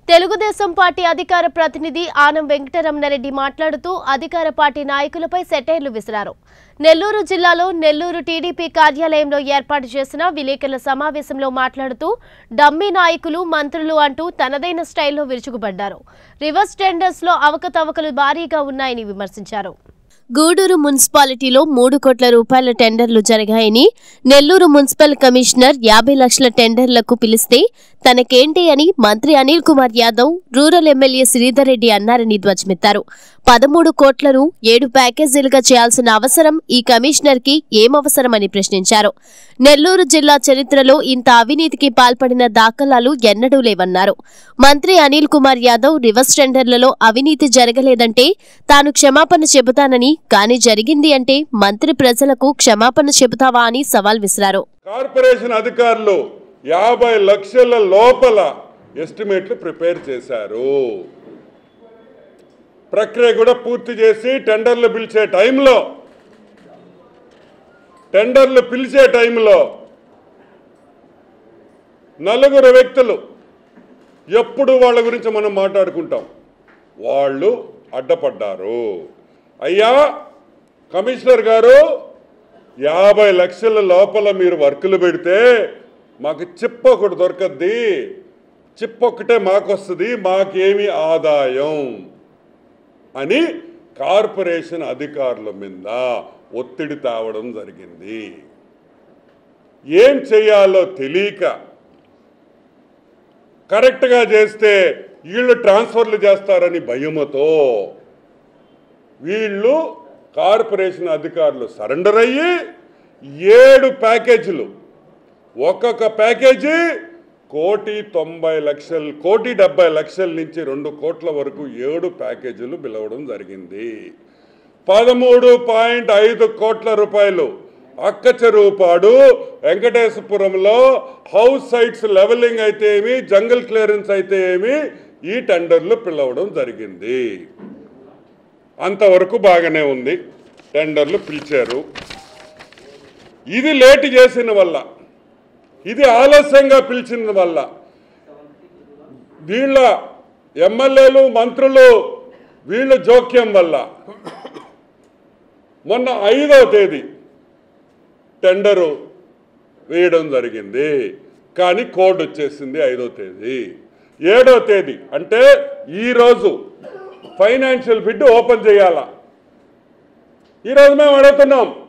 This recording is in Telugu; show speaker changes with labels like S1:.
S1: తెలుగుదేశం పార్టీ అధికార ప్రతినిధి ఆనం వెంకటరమణారెడ్డి మాట్లాడుతూ అధికార పార్టీ నాయకులపై సెటైర్లు విసిరారు నెల్లూరు జిల్లాలో నెల్లూరు టీడీపీ కార్యాలయంలో ఏర్పాటు చేసిన విలేకరుల సమావేశంలో మాట్లాడుతూ డమ్మీ నాయకులు మంత్రులు అంటూ తనదైన స్టైల్లో విరుచుకుపడ్డారు రివర్స్ టెండర్స్ లో అవకతవకలు భారీగా ఉన్నాయని విమర్శించారు గూడూరు మున్సిపాలిటీలో మూడు కోట్ల రూపాయల టెండర్లు జరిగాయని నెల్లూరు మున్సిపల్ కమిషనర్ యాభై లక్షల టెండర్లకు పిలిస్తే తనకేంటి అని మంత్రి అనిల్ కుమార్ యాదవ్ రూరల్ ఎమ్మెల్యే శ్రీధర్ రెడ్డి అన్నారని ధ్వజమెత్తారు పదమూడు కోట్లను ఏడు ప్యాకేజీలుగా చేయాల్సిన అవసరం ఈ కమిషనర్ కి ఏమవసరమని ప్రశ్నించారు నెల్లూరు జిల్లా చరిత్రలో ఇంత అవినీతికి పాల్పడిన దాఖలాలు ఎన్నడూ లేవన్నారు మంత్రి అనిల్ కుమార్ యాదవ్ రివర్స్ టెండర్లలో అవినీతి జరగలేదంటే తాను క్షమాపణ చెబుతానని కానీ జరిగింది అంటే మంత్రి ప్రజలకు క్షమాపణ చెబుతావా అని సవాల్ విసిరారు
S2: కార్పొరేషన్ అధికారులు యాభై లక్షల లోపల ఎస్టిమేట్లు ప్రిపేర్ చేశారు ప్రక్రియ కూడా పూర్తి చేసి టెండర్లు పిలిచే టైంలో టెండర్లు పిలిచే టైంలో నలుగురు వ్యక్తులు ఎప్పుడు వాళ్ళ గురించి మనం మాట్లాడుకుంటాం వాళ్ళు అడ్డపడ్డారు అయ్యా కమిషనర్ గారు యాభై లక్షల లోపల మీరు వర్కులు పెడితే మాకు చిప్ ఒకటి దొరకద్ది చిప్ ఒక్కటే మాకు వస్తుంది మాకేమి ఆదాయం అని కార్పొరేషన్ అధికారుల మీద ఒత్తిడి తేవడం జరిగింది ఏం చేయాలో తెలియక కరెక్ట్గా చేస్తే వీళ్ళు ట్రాన్స్ఫర్లు చేస్తారని భయముతో వీళ్ళు కార్పొరేషన్ అధికారులు సరెండర్ అయ్యి ఏడు ప్యాకేజీలు ఒక్కొక్క ప్యాకేజీ కోటి తొంభై లక్షలు కోటి డెబ్బై లక్షల నుంచి రెండు కోట్ల వరకు ఏడు ప్యాకేజీలు పిలవడం జరిగింది పదమూడు పాయింట్ ఐదు కోట్ల రూపాయలు అక్క చెరువుపాడు వెంకటేశ్వపురంలో హౌస్ సైట్స్ లెవెలింగ్ అయితే ఏమి జంగల్ క్లియరెన్స్ అయితే ఏమి ఈ టెండర్లు పిలవడం జరిగింది అంతవరకు బాగానే ఉంది టెండర్లు పిలిచారు ఇది లేట్ చేసిన వల్ల ఇది ఆలస్యంగా పిలిచిన వల్ల వీళ్ళ ఎమ్మెల్యేలు మంత్రులు వీళ్ళ జోక్యం వల్ల మొన్న ఐదవ తేదీ టెండరు వేయడం జరిగింది కానీ కోడ్ వచ్చేసింది ఐదో తేదీ ఏడో తేదీ అంటే ఈరోజు ఫైనాన్షియల్ బిడ్ ఓపెన్ చేయాలా ఈరోజు మేము అడుగుతున్నాం